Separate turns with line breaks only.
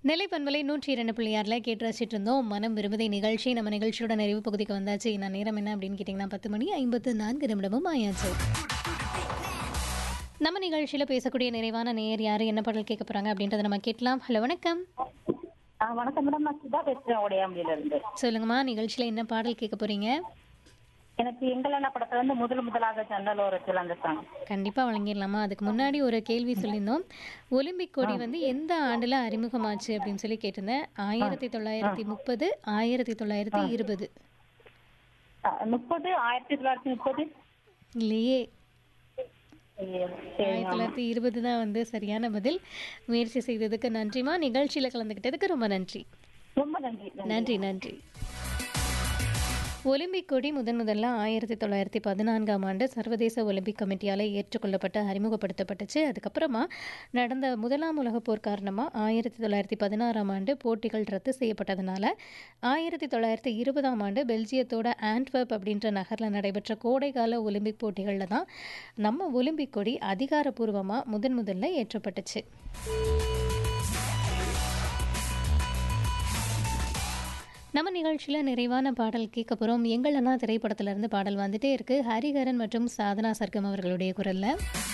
நெல்லை பண்பலை நூற்றி இரண்டு பிள்ளையாரில் கேட்டு ரசிச்சிட்டு இருந்தோம் மனம் விரும்புதை நிகழ்ச்சி நம்ம நிகழ்ச்சியோட நிறைவு பகுதிக்கு வந்தாச்சு நான் நேரம் என்ன அப்படின்னு கேட்டிங்கன்னா பத்து மணி ஐம்பத்து நான்கு நிமிடமும் ஆயாச்சு நம்ம நிகழ்ச்சியில் பேசக்கூடிய நிறைவான நேர் யார் என்ன பாடல் கேட்க போகிறாங்க அப்படின்றத நம்ம கேட்கலாம் ஹலோ வணக்கம்
ஆ, வணக்கம் மேடம் நான் சுதா பேசுறேன் உடையாம்பில இருந்து
சொல்லுங்கம்மா நிகழ்ச்சியில் என்ன பாடல் கேட்க போகிறீங்க
எனக்கு எங்களென்ன படத்துல இருந்து முதல் முதலாக சண்டலோரத்தில் அந்த சாங்
கண்டிப்பாக வழங்கிடலாமா அதுக்கு முன்னாடி ஒரு கேள்வி சொல்லியிருந்தோம் ஒலிம்பிக் கொடி வந்து எந்த ஆண்டில் அறிமுகமாச்சு அப்படின்னு சொல்லி கேட்டிருந்தேன் ஆயிரத்தி தொள்ளாயிரத்தி முப்பது ஆயிரத்தி தொள்ளாயிரத்தி இருபது
முப்பது ஆயிரத்தி தொள்ளாயிரத்தி முப்பது
இல்லையே
சரி
ஆயிரத்தி தொள்ளாயிரத்தி இருபது தான் வந்து சரியான பதில் முயற்சி செய்ததுக்கு நன்றிமா நிகழ்ச்சியில் கலந்துக்கிட்டதுக்கு ரொம்ப நன்றி
ரொம்ப நன்றி
நன்றி நன்றி ஒலிம்பிக் கொடி முதன் முதல்ல ஆயிரத்தி தொள்ளாயிரத்தி பதினான்காம் ஆண்டு சர்வதேச ஒலிம்பிக் கமிட்டியால் ஏற்றுக்கொள்ளப்பட்டு அறிமுகப்படுத்தப்பட்டுச்சு அதுக்கப்புறமா நடந்த முதலாம் உலகப் போர் காரணமாக ஆயிரத்தி தொள்ளாயிரத்தி பதினாறாம் ஆண்டு போட்டிகள் ரத்து செய்யப்பட்டதுனால ஆயிரத்தி தொள்ளாயிரத்தி இருபதாம் ஆண்டு பெல்ஜியத்தோட ஆண்ட்வர்ப் அப்படின்ற நகரில் நடைபெற்ற கோடைக்கால ஒலிம்பிக் போட்டிகளில் தான் நம்ம ஒலிம்பிக் கொடி அதிகாரப்பூர்வமாக முதன் முதல்ல ஏற்றப்பட்டுச்சு நம்ம நிகழ்ச்சியில் நிறைவான பாடல் கேட்க போகிறோம் எங்கள் அண்ணா திரைப்படத்திலிருந்து பாடல் வந்துட்டே இருக்கு ஹரிஹரன் மற்றும் சாதனா சர்க்கம் அவர்களுடைய குரலில்